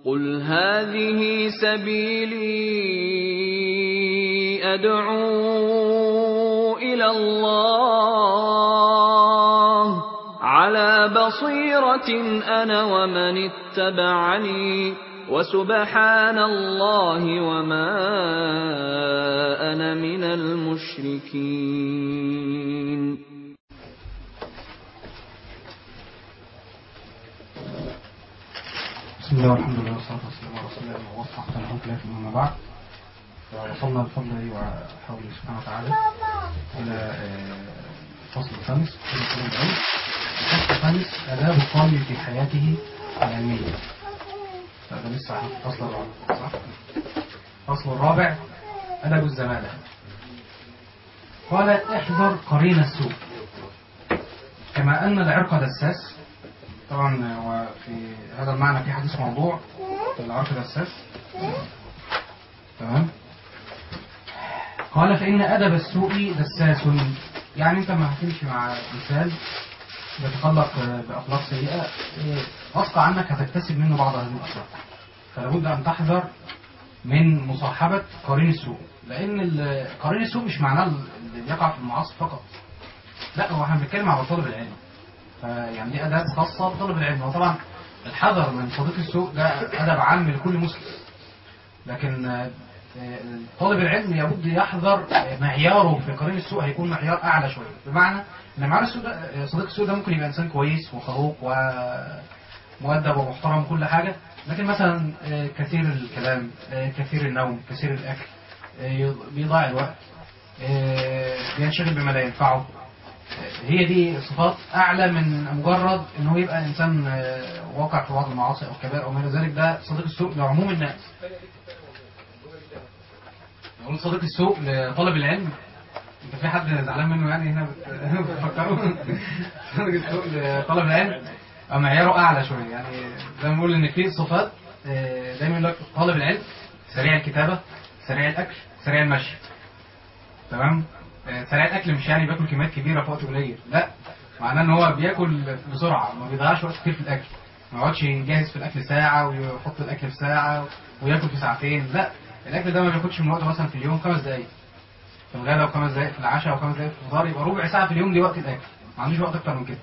قُلْ هَٰذِهِ سَبِيلِي أَدْعُو إِلَى اللَّهِ ۚ عَلَىٰ بَصِيرَةٍ أَنَا وَمَنِ اتَّبَعَنِي ۖ وَسُبْحَانَ اللَّهِ وَمَا أَنَا مِنَ الْمُشْرِكِينَ بسم الله والحمد لله والصلاة والسلام على رسول الله ووصى حتى نحن كلاه أما بعد وصلنا بفضله وحوله سبحانه وتعالى إلى الفصل الخامس في الفصل العلم الفصل الخامس آداب الطالب في حياته العلمية هذا لسه في الفصل الرابع صح؟ الفصل الرابع أدب الزمالة قال احذر قرين السوء كما أن العرق دساس طبعا وفي هذا المعنى في حديث موضوع في العرق دساس تمام قال فإن أدب السوء دساس يعني أنت ما هتمشي مع إنسان بيتخلق بأخلاق سيئة غصب عنك هتكتسب منه بعض هذه الأخلاق فلا بد أن تحذر من مصاحبة قرين السوء لأن قرين السوء مش معناه اللي بيقع في المعاصي فقط لا هو احنا بنتكلم على طالب العلم فيعني دي أداب خاصة بطالب العلم وطبعا الحذر من صديق السوء ده أدب عام لكل مسلم لكن طالب العلم لابد يحذر معياره في قرين السوء هيكون معيار أعلى شوية بمعنى إن معنا السوء ده صديق السوء ده ممكن يبقى إنسان كويس وخلوق ومؤدب ومحترم وكل حاجة لكن مثلا كثير الكلام كثير النوم كثير الأكل بيضيع الوقت بينشغل بما لا ينفعه هي دي صفات أعلى من مجرد إن هو يبقى إنسان واقع في بعض المعاصي أو كبائر أو ما ذلك ده صديق السوء لعموم الناس نقول صديق السوء لطالب العلم انت في حد زعلان منه يعني هنا بتفكروا صديق السوء لطالب العلم معياره اعلى شويه يعني زي ما بنقول ان في صفات دايما يقول لك طالب العلم سريع الكتابه سريع الاكل سريع المشي تمام سريع الاكل مش يعني بياكل كميات كبيره في وقت قليل لا معناه ان هو بياكل بسرعه ما بيضيعش وقت كتير في الاكل ما يقعدش يجهز في الاكل ساعه ويحط الاكل في ساعه وياكل في ساعتين لا الاكل ده ما بياخدش من وقته مثلا في اليوم خمس دقائق في الغداء وخمس دقائق في العشاء وخمس دقائق في الفطار يبقى ربع ساعه في اليوم دي وقت الاكل ما عندوش وقت اكتر من كده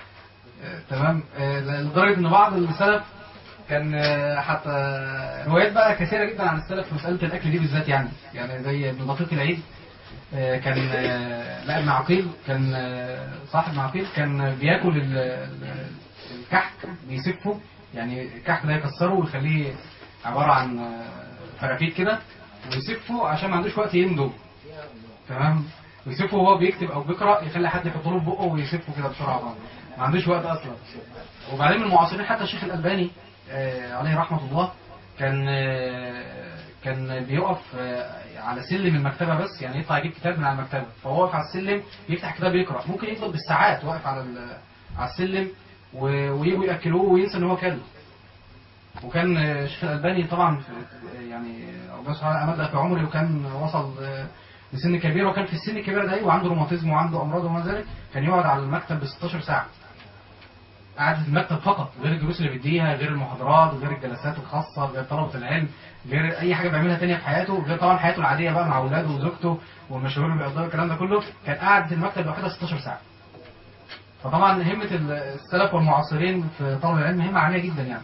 تمام لدرجة ان بعض السلف كان حتى روايات بقى كثيرة جدا عن السلف في مسألة الأكل دي بالذات يعني يعني زي ابن دقيق العيد كان لا ابن عقيل كان صاحب ابن عقيل كان بياكل الكحك بيسفه يعني الكحك ده يكسره ويخليه عبارة عن فرافيت كده ويسفه عشان ما عندوش وقت يمضغ تمام ويسفه وهو بيكتب او بيقرا يخلي حد يحط له في بقه ويسفه كده بسرعه طبعا ما عندوش وقت اصلا وبعدين من المعاصرين حتى الشيخ الالباني آه عليه رحمه الله كان آه كان بيقف آه على سلم المكتبه بس يعني يطلع يجيب كتاب من على المكتبه فهو واقف على السلم يفتح كتاب يقرا ممكن يفضل بالساعات واقف على على السلم ويجوا ياكلوه وينسى ان هو كل وكان الشيخ الالباني طبعا يعني ربنا سبحانه امد في عمره وكان وصل لسن كبير وكان في السن الكبير ده وعنده روماتيزم وعنده امراض وما ذلك كان يقعد على المكتب ب 16 ساعه قعدة المكتب فقط غير الدروس اللي بيديها غير المحاضرات وغير الجلسات الخاصة غير طلبة العلم غير أي حاجة بيعملها تانية في حياته غير طبعا حياته العادية بقى مع أولاده وزوجته والمشاوير اللي بيقضيها الكلام ده كله كان قاعد في المكتب لوحدها 16 ساعة فطبعا همة السلف والمعاصرين في طلب العلم همة عالية جدا يعني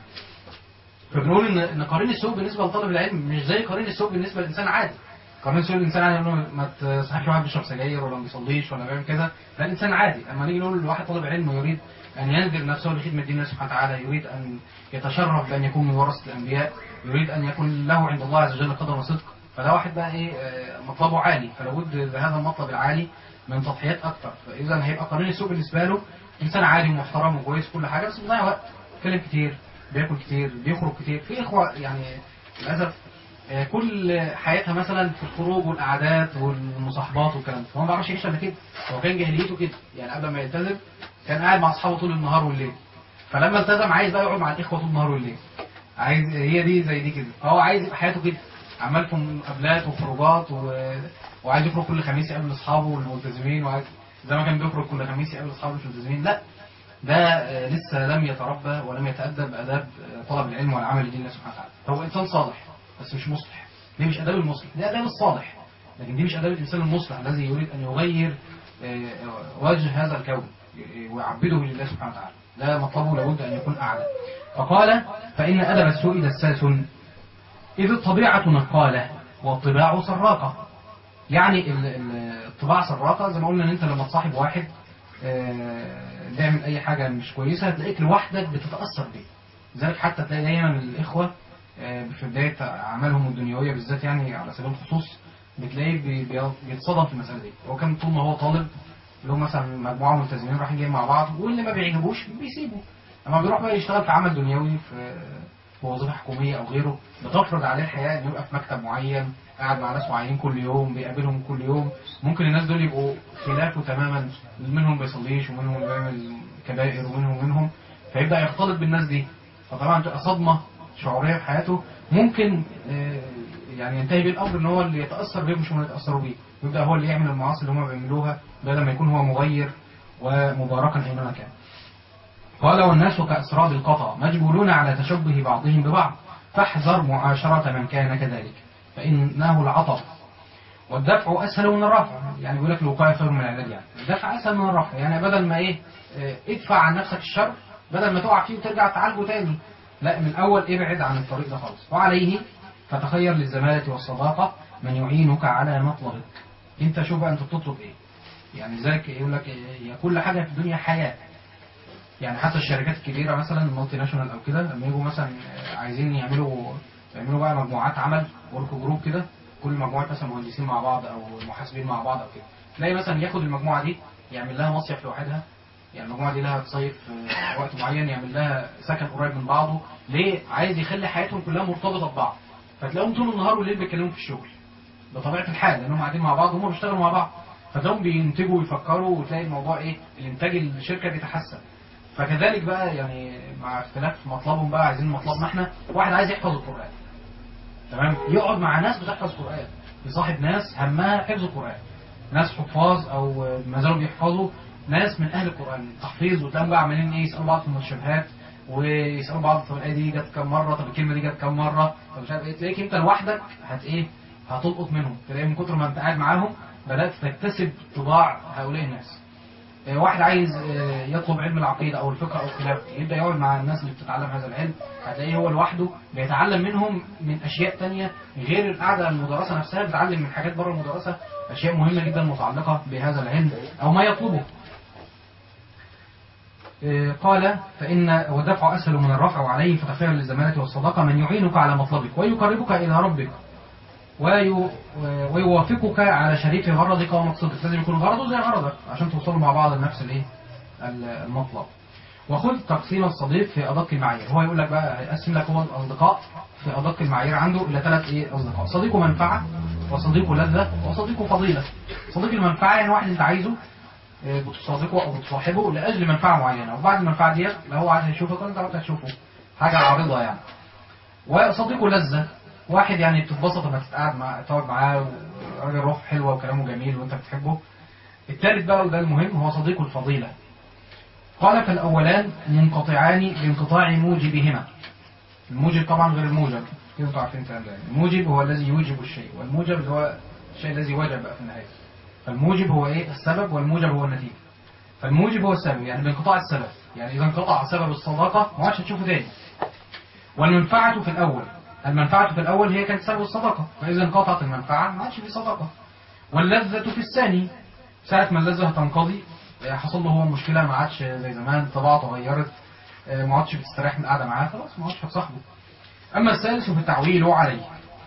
فبنقول ان ان قرين السوق بالنسبه لطالب العلم مش زي قرين السوق بالنسبه للانسان عادي قرين السوق الانسان عادي انه ما تصحيش واحد بيشرب سجاير ولا ما بيصليش ولا بيعمل كده ده الانسان عادي اما نيجي نقول لواحد طالب علم يريد أن ينذر نفسه لخدمة دين الله سبحانه وتعالى يريد أن يتشرف بأن يكون من ورثة الأنبياء يريد أن يكون له عند الله عز وجل قدر وصدق فده واحد بقى إيه مطلبه عالي فلابد لهذا المطلب العالي من تضحيات أكثر فإذا هيبقى قرين السوق بالنسبة له إنسان عادي ومحترم وكويس كل حاجة بس بيضيع وقت بيتكلم كتير بياكل كتير بيخرج كتير في إخوة يعني للأسف كل حياتها مثلا في الخروج والقعدات والمصاحبات والكلام ده هو ما بيعرفش يعيش الا كده هو كان جاهليته كده يعني قبل ما يلتزم كان قاعد مع اصحابه طول النهار والليل فلما التزم عايز بقى يقعد مع الاخوه طول النهار والليل عايز هي دي زي دي كده فهو عايز يبقى حياته كده عمال في مقابلات وخروجات و... وعايز يخرج كل خميس يقابل اصحابه الملتزمين وعايز زي ما كان بيخرج كل خميس يقابل اصحابه الملتزمين لا ده آه، لسه لم يتربى ولم يتأدب بآداب آه، طلب العلم والعمل لله سبحانه وتعالى هو إنسان صالح بس مش مصلح دي مش آداب المصلح دي آداب الصالح لكن دي مش آداب الإنسان المصلح الذي يريد أن يغير آه، وجه هذا الكون آه، ويعبده لله سبحانه وتعالى ده مطلبه لابد أن يكون أعلى فقال فإن أدب السوء دساس إذ الطبيعة نقالة والطباع سراقة يعني ال- ال- الطباع سراقة زي ما قلنا ان انت لما تصاحب واحد آه، بيعمل اي حاجة مش كويسة هتلاقيك لوحدك بتتأثر بيه لذلك حتى تلاقي دايما الاخوة آه، في بداية اعمالهم الدنيوية بالذات يعني على سبيل الخصوص بتلاقيه بي- بي- بيتصدم في المسألة دي هو كان طول ما هو طالب اللي هو مثلا مجموعة ملتزمين رايحين جايين مع بعض واللي ما بيعجبوش بيسيبه اما بيروح بقى يشتغل في عمل دنيوي في في وظيفة حكومية أو غيره بتفرض عليه الحياة إنه يبقى في مكتب معين قاعد مع ناس معينين كل يوم بيقابلهم كل يوم ممكن الناس دول يبقوا خلافه تماما منهم بيصليش ومنهم بيعمل كبائر ومنهم منهم فيبدأ يختلط بالناس دي فطبعا تبقى صدمة شعورية في حياته ممكن آه، يعني ينتهي بيه الأمر إن هو اللي يتأثر بيه مش هم اللي يتأثروا بيه يبدأ هو اللي يعمل المعاصي اللي هم بيعملوها بدل ما يكون هو مغير ومباركا أينما كان قال والناس كأسراب القطع مجبولون على تشبه بعضهم ببعض فاحذر معاشرة من كان كذلك فإنه العطب والدفع أسهل من الرفع يعني بيقول لك الوقاية خير من العلاج يعني الدفع أسهل من الرفع يعني بدل ما إيه آه، ادفع عن نفسك الشر بدل ما تقع فيه وترجع تعالجه تاني لا من الأول ابعد عن الطريق ده خالص وعليه فتخير للزمالة والصداقة من يعينك على مطلبك انت شوف بقى انت بتطلب ايه يعني لذلك يقول لك إيه، هي كل حاجة في الدنيا حياة يعني حتى الشركات الكبيرة مثلا المالتي ناشونال أو كده لما يجوا مثلا آه، عايزين يعملوا يعملوا بقى مجموعات عمل ورك جروب كده كل مجموعة مثلا مهندسين مع بعض أو محاسبين مع بعض أو كده تلاقي مثلا ياخد المجموعة دي يعمل لها مصيف لوحدها يعني المجموعة دي لها تصيف آه، وقت معين يعمل لها سكن قريب من بعضه ليه عايز يخلي حياتهم كلها مرتبطة ببعض فتلاقيهم طول النهار والليل بيتكلموا في الشغل بطبيعة الحال لأنهم قاعدين مع بعض وهم بيشتغلوا مع بعض فتلاقيهم بينتجوا ويفكروا وتلاقي الموضوع إيه الإنتاج الشركة بيتحسن فكذلك بقى يعني مع اختلاف مطلبهم بقى عايزين مطلبنا احنا واحد عايز يحفظ القرآن تمام يقعد مع ناس بتحفظ قرآن يصاحب ناس همها حفظ القرآن ناس حفاظ او ما زالوا بيحفظوا ناس من اهل القرآن تحفيظ وتلاقيهم بقى عمالين ايه يسالوا بعض في المتشابهات ويسالوا بعض طب الايه دي جت كام مره طب الكلمه دي جت كام مره طب مش عارف ايه تلاقيك انت لوحدك هت ايه هتلقط منهم تلاقي من كتر ما انت قاعد معاهم بدات تكتسب طباع هؤلاء الناس آه، واحد عايز آه، يطلب علم العقيدة أو الفقه أو خلافه يبدأ يقعد مع الناس اللي بتتعلم هذا العلم هتلاقيه هو لوحده بيتعلم منهم من أشياء تانية غير القعدة المدرسة نفسها بيتعلم من حاجات بره المدرسة أشياء مهمة جدا متعلقة بهذا العلم أو ما يطلبه آه، قال فإن والدفع أسهل من الرفع وعليه فتخير للزمالة والصداقة من يعينك على مطلبك ويقربك إلى ربك وي- ويوافقك على شريك غرضك ومقصدك لازم يكون غرضه زي غرضك عشان توصلوا مع بعض لنفس الايه ال- المطلب وخذ تقسيم الصديق في ادق المعايير هو يقول لك بقى هيقسم لك هو الاصدقاء في ادق المعايير عنده الى ثلاث ايه اصدقاء صديق منفعه وصديق لذه وصديق فضيله صديق المنفعه يعني واحد انت عايزه آه، بتصادقه او بتصاحبه لاجل منفعه معينه وبعد المنفعه ديت لا هو عايز يشوفك ولا انت عايز تشوفه حاجه عارضه يعني وصديقه لذة واحد يعني بتتبسط لما تتقعد مع تقعد معاه راجل روح حلوة وكلامه جميل وانت بتحبه الثالث بقى وده المهم هو صديق الفضيلة قال فالأولان منقطعان بانقطاع موجبهما الموجب طبعا غير الموجب كده انتوا عارفين الكلام ده الموجب هو الذي يوجب الشيء والموجب اللي هو الشيء الذي وجب بقى في النهاية فالموجب هو ايه السبب والموجب هو النتيجة فالموجب هو السبب يعني بانقطاع السبب يعني إذا انقطع سبب الصداقة ما عادش هتشوفه تاني والمنفعة في الأول المنفعة في الأول هي كانت سبب الصداقة فإذا انقطعت المنفعة ما عادش في صداقة واللذة في الثاني ساعة ما اللذة هتنقضي آه، حصل له هو مشكلة ما عادش زي زمان طباعته اتغيرت آه، ما عادش بتستريح من القعدة معاه خلاص ما عادش هتصاحبه أما الثالث في تعويله عليه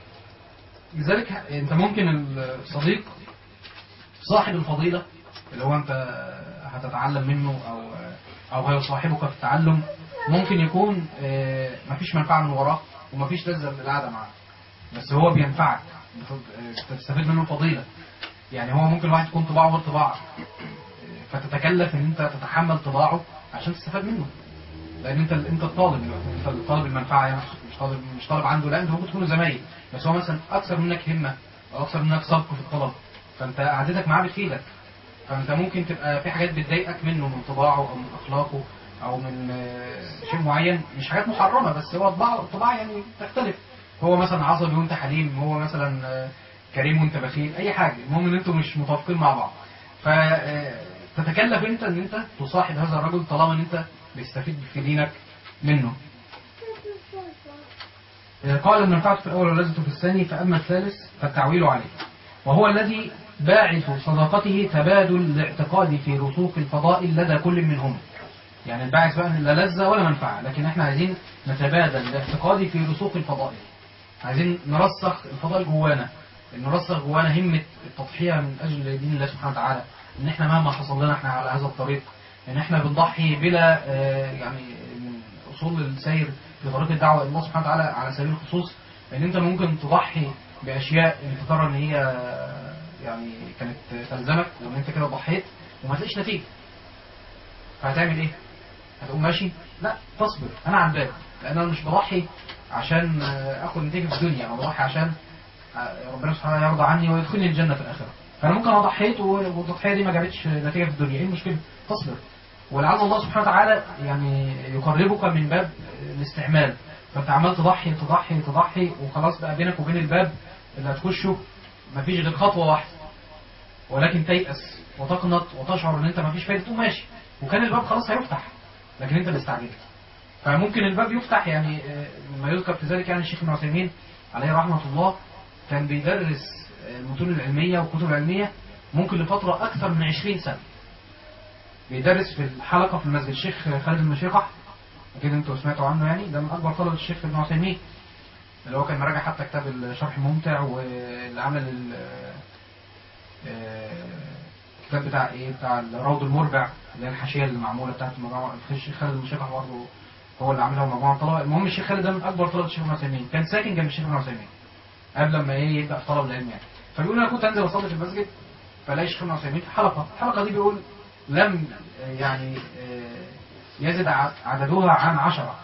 لذلك أنت ممكن الصديق صاحب الفضيلة اللي هو أنت هتتعلم منه أو أو هيصاحبك في التعلم ممكن يكون آه، مفيش منفعة من وراه ومفيش لذة من القعدة معاه بس هو بينفعك بت- بتستفيد منه فضيلة يعني هو ممكن واحد يكون طباعه غير طباعك آه، فتتكلف ان انت تتحمل طباعه عشان تستفاد منه لان انت انت الطالب دلوقتي انت الطالب المنفعه يعني مش طالب مش طالب عنده لا انت ممكن تكونوا زمايل بس هو مثلا اكثر منك همه او اكثر منك سبق في الطلب فانت قعدتك معاه بتفيدك فانت ممكن تبقى في حاجات بتضايقك منه من طباعه او من اخلاقه او من آه، شيء معين مش حاجات محرمه بس هو طباع طباع يعني تختلف هو مثلا عصبي وانت حليم هو مثلا آه، كريم وانت بخيل اي حاجه المهم ان انتوا مش متوافقين مع بعض فتتكلف انت ان انت تصاحب هذا الرجل طالما ان انت بيستفيد في دينك منه قال المنفعة في الأول واللذة في الثاني فأما الثالث فالتعويل عليه وهو الذي باعث صداقته تبادل الاعتقاد في رسوخ الفضائل لدى كل منهم يعني الباعث بقى لا لذة ولا منفعة لكن احنا عايزين نتبادل الاعتقاد في رسوخ الفضائل عايزين نرسخ الفضائل جوانا نرسخ جوانا همة التضحية من أجل دين الله سبحانه وتعالى إن إحنا مهما حصل لنا إحنا على هذا الطريق إن إحنا بنضحي بلا آه، يعني من أصول السير في طريق الدعوة إلى الله سبحانه وتعالى على سبيل الخصوص إن أنت ممكن تضحي بأشياء أنت ترى إن هي آه، يعني كانت تلزمك وإن أنت كده ضحيت وما تلاقيش نتيجة فهتعمل إيه؟ هتقوم ماشي؟ لا تصبر أنا على الباب لأن أنا مش بضحي عشان آه، آخد نتيجة في الدنيا أنا بضحي عشان ربنا سبحانه وتعالى يرضى عني ويدخلني الجنة في الآخرة فأنا ممكن أنا ضحيت والتضحية دي ما جابتش نتيجة في الدنيا إيه المشكلة؟ تصبر ولعل الله سبحانه وتعالى يعني يقربك من باب الاستعمال فأنت عمال تضحي تضحي تضحي وخلاص بقى بينك وبين الباب اللي هتخشه مفيش غير خطوة واحدة ولكن تيأس وتقنط وتشعر ان انت مفيش فايدة تقوم ماشي وكان الباب خلاص هيفتح لكن انت اللي استعجلت فممكن الباب يفتح يعني آه، ما يذكر في ذلك يعني الشيخ ابن عثيمين عليه رحمة الله كان بيدرس المتون العلمية والكتب العلمية ممكن لفترة أكثر من 20 سنة بيدرس في الحلقة في المسجد الشيخ خالد المشيقح أكيد أنتوا سمعتوا عنه يعني ده من أكبر طلبة الشيخ ابن عثيمين اللي هو كان مراجع حتى كتاب الشرح الممتع واللي عمل ال- آه، الكتاب بتاع ايه بتاع الروض المربع اللي هي الحاشيه اللي معموله بتاعت المجموعه الشيخ خالد المشيقح برضه هو اللي عاملها ومجموعه طلبه المهم الشيخ خالد ده من اكبر طلبه الشيخ ابن عثيمين كان ساكن جنب الشيخ ابن عثيمين قبل ما ايه يبدا في طلب العلم يعني فبيقول انا كنت انزل اصلي في المسجد فلاقي الشيخ ابن عثيمين في حلقه الحلقه دي بيقول لم آه، يعني آه، يزد ع- عددها عن عشرة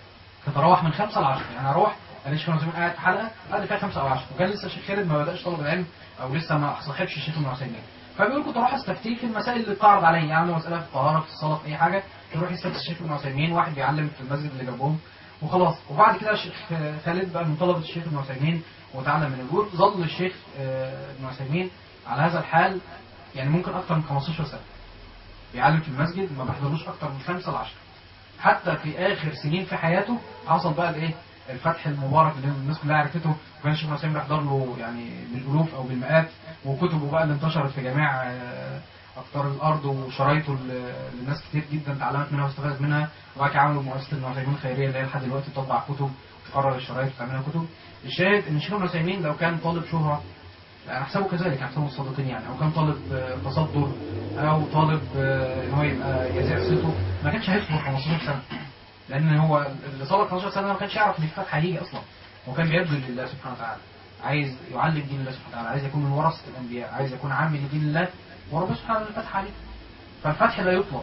تتراوح من خمسة لعشرة يعني اروح الاقي الشيخ ابن عثيمين قاعد في حلقه قاعد فيها خمسة او عشرة وكان لسه الشيخ خالد ما بداش طلب العلم او لسه ما صاحبش الشيخ ابن عثيمين فبيقول كنت اروح استفتيه في المسائل اللي بتعرض عليا يعني عنده مساله في الطهاره في الصلاه في اي حاجه يروح يستفتي الشيخ ابن عثيمين واحد بيعلم في المسجد اللي جنبهم وخلاص وبعد كده الشيخ خالد بقى من طلبه الشيخ ابن عثيمين وتعلم من الجول ظل الشيخ آه، ابن عثيمين على هذا الحال يعني ممكن اكثر من 15 سنه بيعلم في المسجد ما بحضروش اكثر من خمسة لعشرة حتى في اخر سنين في حياته حصل بقى الايه الفتح المبارك اللي الناس كلها عرفته وكان الشيخ ابن عثيمين بيحضر له يعني بالالوف او بالمئات وكتبه بقى اللي انتشرت في جميع آه، اقطار الارض وشرايطه اللي اللي الناس كتير جدا اتعلمت منها واستفادت منها وبعد كده عملوا مؤسسه ابن عثيمين الخيريه اللي هي لحد دلوقتي بتطبع كتب تقرر الشرايط وتعملها كتب الشاهد ان الشيخ ابن عثيمين لو كان طالب شهره انا احسبه كذلك احسبه الصادقين يعني او كان طالب آه، تصدر او طالب آه، ان هو يبقى يذيع صيته ما كانش هيصبر 15 سنه لان هو اللي صبر 15 سنه ما كانش يعرف ان الفتح هيجي اصلا هو كان بيبذل لله سبحانه وتعالى عايز يعلم دين الله سبحانه وتعالى عايز يكون من ورثه الانبياء عايز يكون عام لدين الله وربنا سبحانه وتعالى فتح عليه فالفتح لا يطلب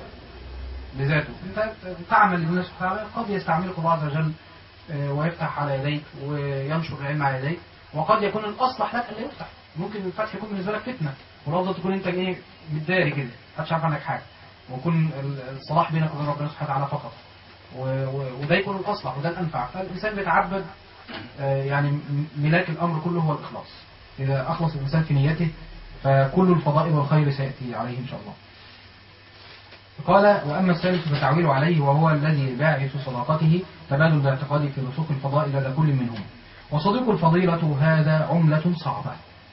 لذاته انت تعمل لله سبحانه وتعالى قد يستعملك الله عز وجل آه، ويفتح على يديك وينشر العلم على يديك وقد يكون الاصلح لك الا يفتح ممكن الفتح يكون بالنسبه لك فتنه والافضل تكون انت ايه متداري كده محدش عارف عنك حاجه ويكون ال- الصلاح بينك وبين ربنا سبحانه وتعالى فقط و- و- وده يكون الاصلح وده الانفع فالانسان بيتعبد آه، يعني م- ملاك الامر كله هو الاخلاص اذا اخلص الانسان في نيته فكل الفضائل والخير سياتي عليه ان شاء الله قال وأما الثالث فتعويل عليه وهو الذي باعث صداقته تبادل الاعتقاد في رسوخ الفضائل لدى كل منهم وصديق الفضيلة هذا عملة صعبة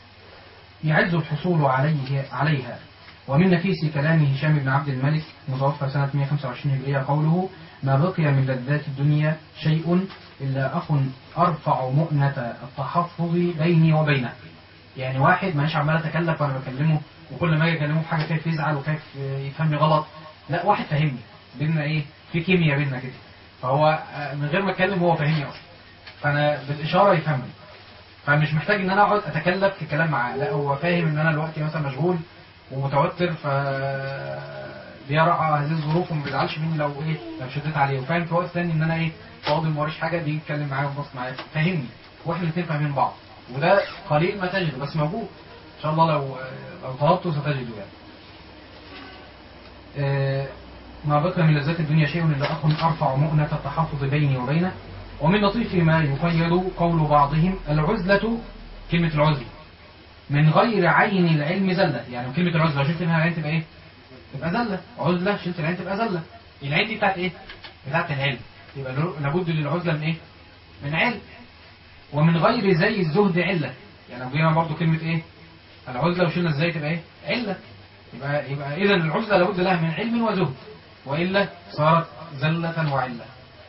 يعز الحصول عليه عليها ومن نفيس كلام هشام بن عبد الملك متوفى سنة 125 هجرية قوله ما بقي من لذات الدنيا شيء إلا أخ أرفع مؤنة التحفظ بيني وبينه يعني واحد مانيش عمال اتكلف وانا بكلمه وكل ما اجي اكلمه في حاجه خايف يزعل وخايف يفهمني غلط لا واحد فاهمني بينا ايه في كيمياء بينا كده فهو آه، من غير ما اتكلم هو فاهمني اصلا فانا بالاشاره يفهمني فمش محتاج ان انا اقعد اتكلف في كلام معاه لا هو فاهم ان انا دلوقتي مثلا مشغول ومتوتر ف بيرعى هذه الظروف وما بيزعلش مني لو ايه لو شديت عليه وفاهم في وقت تاني ان انا ايه فاضي ما وريش حاجه بيجي يتكلم معايا ويبص معايا فاهمني واحنا الاثنين فاهمين بعض وده قليل ما تجده بس موجود ان شاء الله لو لو طلبته ستجده يعني آه، ما بقي من لذات الدنيا شيء إلا أخ أرفع مؤنة التحفظ بيني وبينه ومن لطيف ما يقيد قول بعضهم العزلة كلمة العزلة من غير عين العلم زلة يعني كلمة العزلة لو شلت منها العين تبقى إيه؟ تبقى زلة عزلة شلت العين تبقى زلة العين دي بتاعت إيه؟ بتاعت العلم يبقى له- لابد للعزلة من إيه؟ من علم ومن غير زي الزهد علة يعني لو جينا برضه كلمة إيه؟ العزلة وشلنا ازاي تبقى إيه؟ علة يبقى يبقى إذا العزلة لابد لها من علم وزهد وإلا صارت زلة وعلة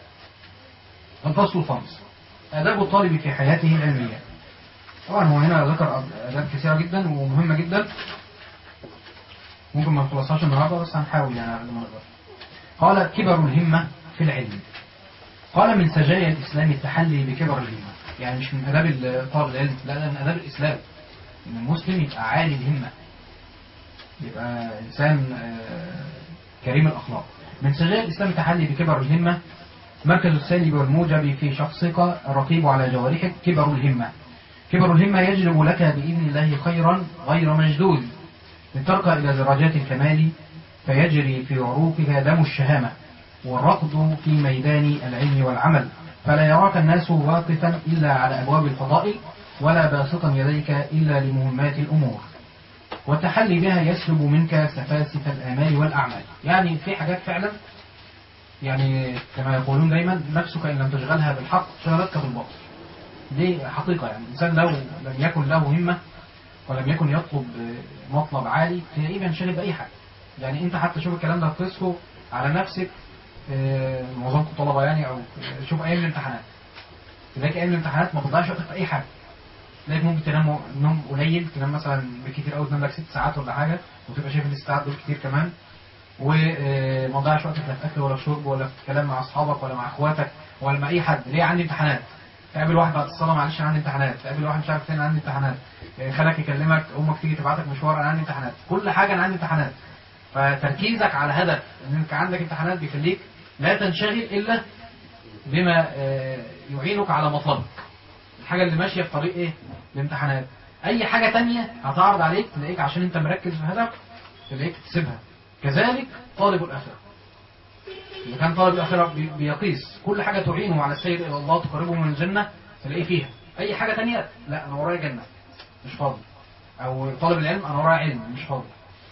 الفصل الخامس آداب الطالب في حياته العلمية طبعا هو هنا ذكر آداب كثيرة جدا ومهمة جدا ممكن ما نخلصهاش النهارده بس هنحاول يعني على قد ما نقدر قال كبر الهمة في العلم قال من سجايا الإسلام التحلي بكبر الهمة يعني مش من آداب طالب العلم لا ده من آداب الإسلام إن المسلم يبقى عالي الهمة يبقى إنسان آه، كريم الأخلاق من سجايا الإسلام التحلي بكبر الهمة مركز السالب والموجب في شخصك الرقيب على جوارحك كبر الهمة كبر الهمة يجلب لك بإذن الله خيرا غير مجدود لترقى إلى درجات الكمال فيجري في عروقك دم الشهامة والركض في ميدان العلم والعمل فلا يراك الناس واقفا إلا على أبواب الفضائل ولا باسطا يديك إلا لمهمات الأمور والتحلي بها يسلب منك سفاسف الآمال والأعمال يعني في حاجات فعلا يعني كما يقولون دايما نفسك إن لم تشغلها بالحق شغلتك بالباطل دي حقيقة يعني الإنسان لو لم يكن له همة ولم يكن يطلب مطلب عالي تلاقيه بينشغل بأي حاجة يعني أنت حتى شوف الكلام ده هتقيسه على نفسك آه، معظمكم طلبة يعني أو شوف أيام الامتحانات تلاقي أيام الامتحانات ما بتضيعش وقتك في أي حاجة تلاقيك ممكن تنام نوم قليل تنام مثلا بكتير قوي تنام لك ست ساعات ولا حاجة وتبقى شايف الست ساعات دول كتير كمان وما تضيعش وقتك لا في اكل ولا في شرب ولا في كلام مع اصحابك ولا مع اخواتك ولا مع اي حد ليه عندي امتحانات تقابل واحد بعد الصلاه معلش انا عندي امتحانات تقابل واحد مش عارف فين عندي امتحانات إيه، خالك يكلمك امك تيجي تبعتك مشوار انا عندي امتحانات كل حاجه انا عندي امتحانات فتركيزك على هدف ان انت عندك امتحانات بيخليك لا تنشغل الا بما آه، يعينك على مطلبك الحاجه اللي ماشيه في طريق ايه الامتحانات اي حاجه تانية هتعرض عليك تلاقيك عشان انت مركز في هدف تلاقيك تسيبها كذلك طالب الآخرة إذا كان طالب الآخرة بي- بيقيس كل حاجة تعينه على السير إلى الله تقربه من الجنة تلاقيه فيها أي حاجة تانية لا أنا ورايا جنة مش فاضي أو طالب العلم أنا ورايا علم مش فاضي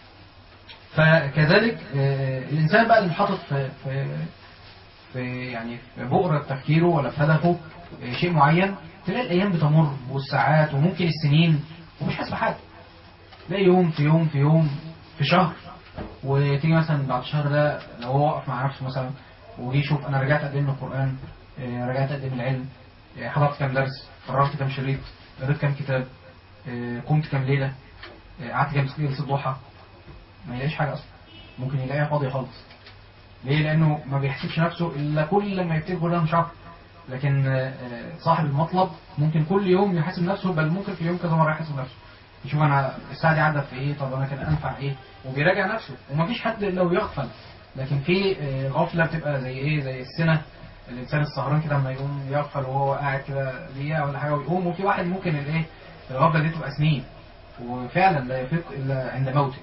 فكذلك آه، الإنسان بقى اللي حاطط في, في, في يعني في بؤرة تفكيره ولا في هدفه آه، شيء معين تلاقي الأيام بتمر والساعات وممكن السنين ومش حاسس بحاجة تلاقي يوم في يوم في يوم في شهر وتيجي مثلا بعد الشهر ده لو هو واقف مع نفسه مثلا وجي يشوف انا رجعت قد ايه من القران آه، رجعت قد ايه من العلم آه، حضرت كام درس فرغت كام شريط قريت كام كتاب آه، قمت كام ليله آه، قعدت كام جلسه ضحى ما يلاقيش حاجه اصلا ممكن يلاقيها فاضيه خالص ليه لانه ما بيحسبش نفسه الا كل لما يبتدي كلها شهر لكن آه، آه، صاحب المطلب ممكن كل يوم يحاسب نفسه بل ممكن في اليوم كذا مره يحاسب نفسه يشوف انا الساعه دي عدت في ايه طب انا كان انفع ايه وبيراجع نفسه ومفيش حد الا ويغفل لكن في آه، غفله بتبقى زي ايه زي السنه الانسان السهران كده لما يقوم يغفل وهو قاعد كده دقيقه ولا حاجه ويقوم وفي واحد ممكن الايه الغفله دي تبقى سنين وفعلا لا يفيق الا عند موته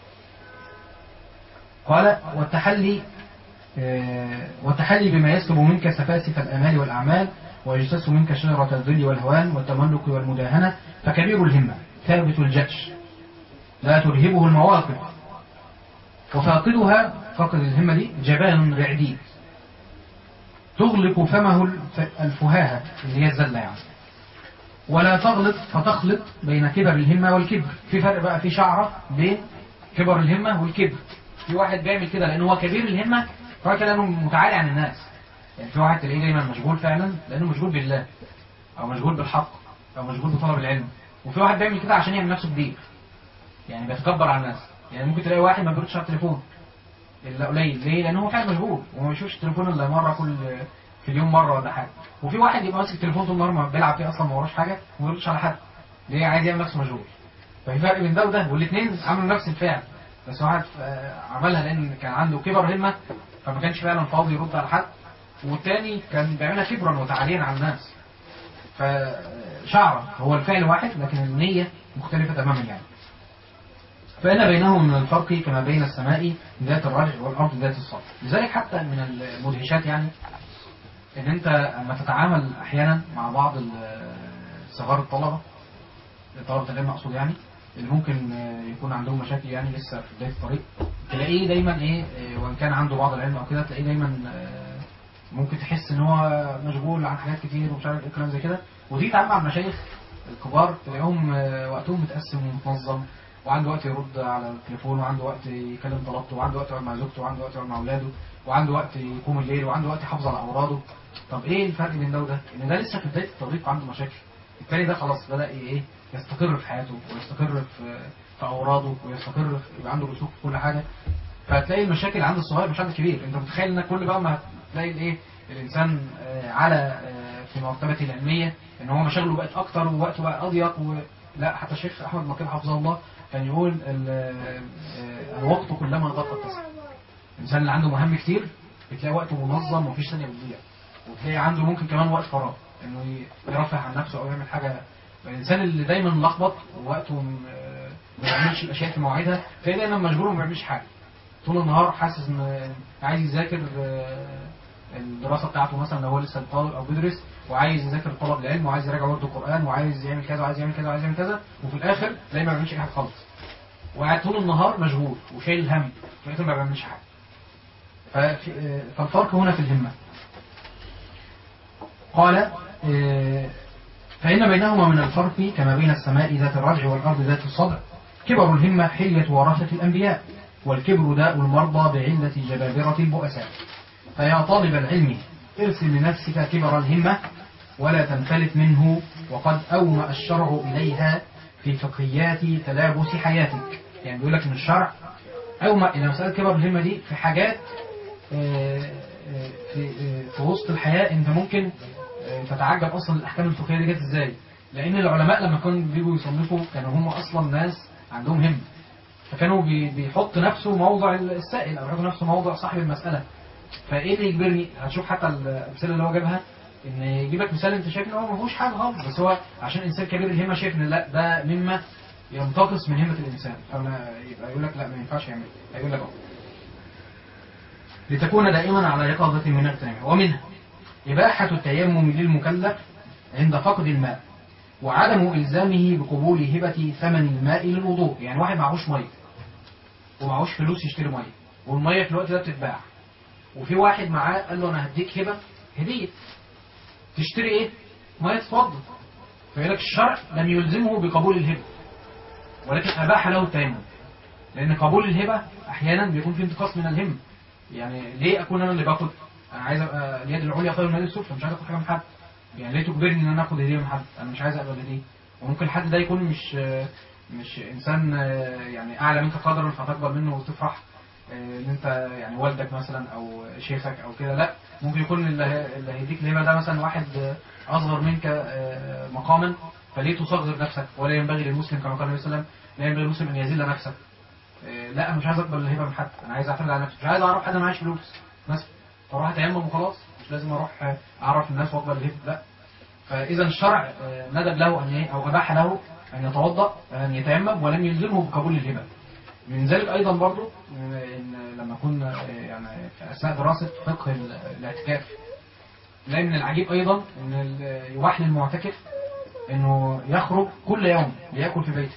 قال والتحلي آه، والتحلي بما يسلب منك سفاسف الامال والاعمال ويجتث منك شجرة الذل والهوان والتملك والمداهنة فكبير الهمة ثابت الجأش لا ترهبه المواقف وفاقدها فاقد الهمة دي جبان رعديد تغلق فمه الف- الفهاهة اللي هي الزلة يعني ولا تغلط فتخلط بين كبر الهمة والكبر في فرق بقى في شعرة بين كبر الهمة والكبر في واحد بيعمل كده لأنه هو كبير الهمة فهو كده لأنه متعالي عن الناس يعني في واحد تلاقيه دايما مشغول فعلا لأنه مشغول بالله أو مشغول بالحق أو مشغول بطلب العلم وفي واحد بيعمل كده عشان يعمل نفسه كبير يعني بيتكبر على الناس يعني ممكن تلاقي واحد ما بيردش على التليفون الا قليل ليه لان هو فعلا مشغول وما بيشوفش التليفون الا مره كل في اليوم مره ولا حاجه وفي واحد يبقى ماسك التليفون طول النهار ما بيلعب فيه اصلا ما وراش حاجه وما بيردش على حد ليه عايز يعمل نفسه مشغول ففي فرق بين ده وده والاثنين عملوا نفس الفعل بس واحد آه، عملها لان كان عنده كبر همه فما كانش فعلا فاضي يرد على حد والتاني كان بيعملها كبرا وتعاليا على الناس فشعره هو الفعل واحد لكن النية مختلفة تماما يعني فإن بينهم من الفرق كما بين السماء ذات الرجع والأرض ذات الصلب لذلك حتى من المدهشات يعني ان انت لما تتعامل احيانا مع بعض ال- صغار الطلبه طلبه العلم اقصد يعني اللي ممكن آه، يكون عندهم مشاكل يعني لسه في بدايه الطريق تلاقيه دايما ايه آه، وان كان عنده بعض العلم او كده تلاقيه دايما آه، ممكن تحس ان هو مشغول عن حاجات كتير ومش عارف ايه كلام زي كده وتيجي تتعامل مع المشايخ الكبار تلاقيهم آه، وقتهم متقسم ومتنظم وعنده وقت يرد على التليفون وعنده وقت يكلم طلبته وعنده وقت يقعد مع زوجته وعنده وقت يقعد مع اولاده وعنده وقت يقوم الليل وعنده وقت يحافظ على اوراده طب ايه الفرق بين ده وده؟ ان ده لسه في بدايه الطريق وعنده مشاكل التاني ده خلاص بدا ايه يستقر في حياته ويستقر في في اوراده ويستقر في يبقى عنده رسوخ في كل حاجه فهتلاقي المشاكل عند الصغير مش عند الكبير انت متخيل ان كل بقى ما هتلاقي الايه الانسان آه، على آه، في مرتبته العلميه ان هو مشاغله بقت اكتر ووقته بقى اضيق و... لا حتى الشيخ احمد مكي حفظه الله كان يقول ال- آه، الوقت كلما ضاق اتسع الانسان اللي عنده مهام كتير بتلاقي وقته منظم ومفيش ثانيه بتضيع وتلاقي عنده ممكن كمان وقت فراغ انه ي- يرفه عن نفسه او يعمل حاجه الانسان اللي دايما ملخبط ووقته م- آه، ما بيعملش الاشياء في مواعيدها تلاقيه دايما مشغول وما بيعملش حاجه طول النهار حاسس ان عايز يذاكر آه، الدراسه بتاعته مثلا لو هو لسه طالب او بيدرس وعايز يذاكر طلب العلم وعايز يراجع برضه القران وعايز يعمل كذا وعايز يعمل كذا وعايز يعمل كذا وفي الاخر تلاقيه ما بيعملش اي حاجه خالص وقاعد طول النهار مشغول وشايل هم في الاخر ما بيعملش حاجه ففي- آه، فالفرق هنا في الهمه قال آه، فإن بينهما من الفرق كما بين السماء ذات الرجع والأرض ذات الصدع كبر الهمة حلية ورثة الأنبياء والكبر داء المرضى بعلة جبابرة البؤساء فيا طالب العلم ارسل لنفسك كبر الهمة ولا تنفلت منه وقد أومأ الشرع إليها في فقهيات تلابس حياتك يعني بيقول لك إن الشرع أومأ إلى مسألة كبر الهمة دي في حاجات آه، آه، في آه، في وسط الحياة أنت ممكن آه، تتعجب أصلا الأحكام الفقهية دي جت إزاي لأن العلماء لما كانوا بيجوا يصنفوا كانوا هم أصلا ناس عندهم همة فكانوا بي- بيحط نفسه موضع السائل أو يحط نفسه موضع صاحب المسألة فايه اللي يجبرني هتشوف حتى الامثله اللي هو جابها ان يجيب لك مثال انت شايف ان هو ما فيهوش حاجه خالص بس هو عشان انسان كبير الهمه شايف ان لا ده مما ينتقص من همه الانسان فما يبقى يقول لك لا ما ينفعش يعمل هيقول لك اهو لتكون دائما على يقظه من اغتنامها ومنها اباحه التيمم للمكلف عند فقد الماء وعدم الزامه بقبول هبه ثمن الماء للوضوء يعني واحد معهوش ميه ومعهوش فلوس يشتري ميه والميه في الوقت ده بتتباع وفي واحد معاه قال له انا هديك هبه هديه تشتري ايه؟ ميه تتوضا فيقول لك الشرع لم يلزمه بقبول الهبه ولكن اباح له التيمم لان قبول الهبه احيانا بيكون في انتقاص من الهمه يعني ليه اكون انا اللي باخد انا عايز ابقى اليد العليا خير من اليد السفلى مش عايز اخد حاجه من حد يعني ليه تجبرني ان انا اخد هديه من حد انا مش عايز اقبل هديه وممكن الحد ده يكون مش مش انسان يعني اعلى منك قدرا فتقبل منه وتفرح ان انت يعني والدك مثلا او شيخك او كده لا ممكن يكون اللي اللي هيديك الهبه ده مثلا واحد اصغر منك مقاما فليه تصغر نفسك ولا ينبغي للمسلم كما قال النبي صلى الله عليه وسلم لا ينبغي للمسلم ان يذل نفسه لا انا مش عايز اقبل الهبه من حد انا عايز اعتمد على نفسي مش عايز اعرف حد معاش فلوس مثلا فاروح اتيمم وخلاص مش لازم اروح اعرف الناس واقبل الهبه لا فاذا الشرع ندب له ان ايه او اباح له ان يتوضا ان يتيمم ولم يلزمه بقبول الهبه من ذلك ايضا برضو ان لما كنا يعني في اثناء دراسه فقه الاعتكاف نلاقي من العجيب ايضا ان يباح للمعتكف انه يخرج كل يوم لياكل في بيته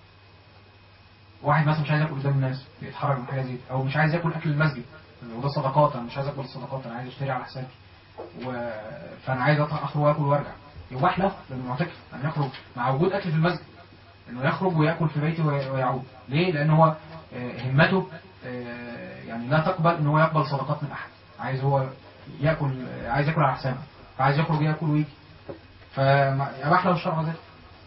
واحد مثلا مش عايز ياكل قدام الناس بيتحرك من حاجه زي او مش عايز ياكل اكل المسجد وده صدقات انا مش عايز اكل الصدقات انا عايز اشتري على حسابي و... فانا عايز اخرج واكل وارجع يباح له للمعتكف ان يخرج مع وجود اكل في المسجد انه يخرج وياكل في بيته ويعود ليه لان هو همته يعني لا تقبل ان هو يقبل صدقات من احد عايز هو ياكل عايز ياكل على حسابه فعايز يخرج ياكل ويجي فاباح له الشرع ذلك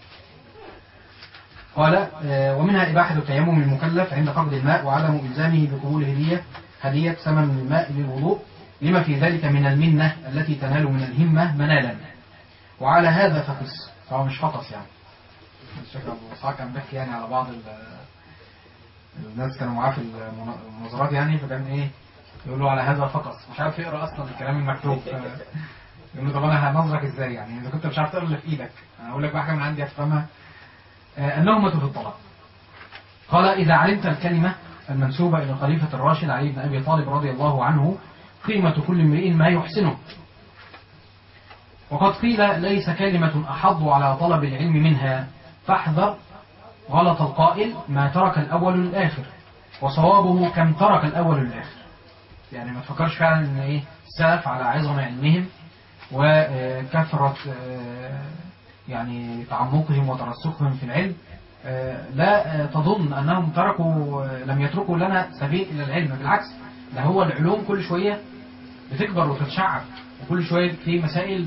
قال ومنها إباحة التيمم المكلف عند فقد الماء وعدم إلزامه بقبول هدية هدية ثمن الماء للوضوء لما في ذلك من المنة التي تنال من الهمة منالا وعلى هذا فقس فهو مش فقس يعني الشيخ ابو اسحاق كان بيحكي يعني على بعض الناس كانوا معاه في المناظرات يعني فكان ايه يقول له على هذا فقط مش عارف يقرا اصلا الكلام المكتوب يقول له طب انا هنظرك ازاي يعني اذا كنت مش عارف تقرا اللي في ايدك انا اقول لك بقى حاجه من عندي افهمها النومة في الطلاق قال إذا علمت الكلمة المنسوبة إلى الخليفة الراشد علي بن أبي طالب رضي الله عنه قيمة كل امرئ ما يحسنه وقد قيل ليس كلمة أحض على طلب العلم منها فاحذر غلط القائل ما ترك الأول للآخر وصوابه كم ترك الأول للآخر يعني ما تفكرش فعلا ان ايه السلف على عظم علمهم وكثرة آه، يعني تعمقهم وترسخهم في العلم آه، لا آه، تظن انهم تركوا آه، لم يتركوا لنا سبيل الى العلم بالعكس ده هو العلوم كل شوية بتكبر وتتشعب وكل شوية في مسائل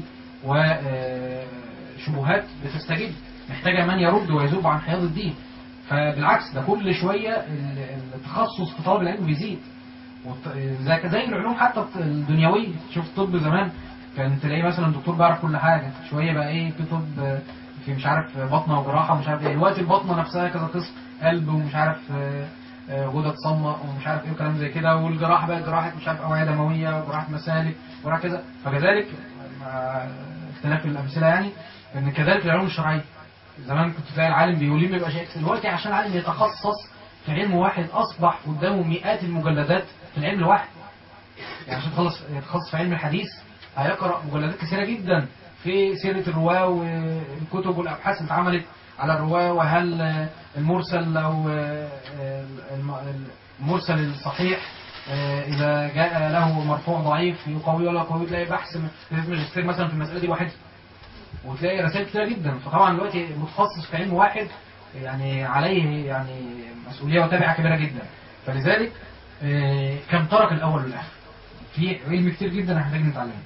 وشبهات بتستجد محتاجة من يرد ويذوب عن حياض الدين فبالعكس ده كل شوية ال- التخصص في طلب العلم بيزيد والط- زي زي العلوم حتى الط- الدنيوية شوف الطب زمان كان تلاقيه مثلا دكتور بيعرف كل حاجة شوية بقى ايه في طب آه، في مش عارف بطنة وجراحة ومش عارف ايه دلوقتي البطنة نفسها كذا قسم قلب ومش عارف آه، آه، غدد صمة ومش عارف ايه وكلام زي كده والجراحة بقى جراحة مش عارف أوعية دموية وجراحة مسالك وجراحة كذا فكذلك مع اختلاف الأمثلة يعني ان كذلك العلوم الشرعية زمان كنت تلاقي العالم بيولي ما يبقاش اكس دلوقتي عشان العالم يتخصص في علم واحد اصبح قدامه مئات المجلدات في العلم الواحد يعني عشان يتخلص يتخصص في علم الحديث هيقرا مجلدات كثيره جدا في سيره الرواه والكتب والابحاث اللي اتعملت على الرواه وهل المرسل لو الم- المرسل الصحيح اذا جاء له مرفوع ضعيف يقوي ولا يقوي تلاقي بحث ماجستير مثلا في المساله دي واحد وتلاقي رسائل كتيرة جدا فطبعا دلوقتي متخصص في علم واحد يعني عليه يعني مسؤولية وتابعة كبيرة جدا فلذلك آه، كم ترك الأول والآخر في علم كتير جدا هنحتاج نتعلمه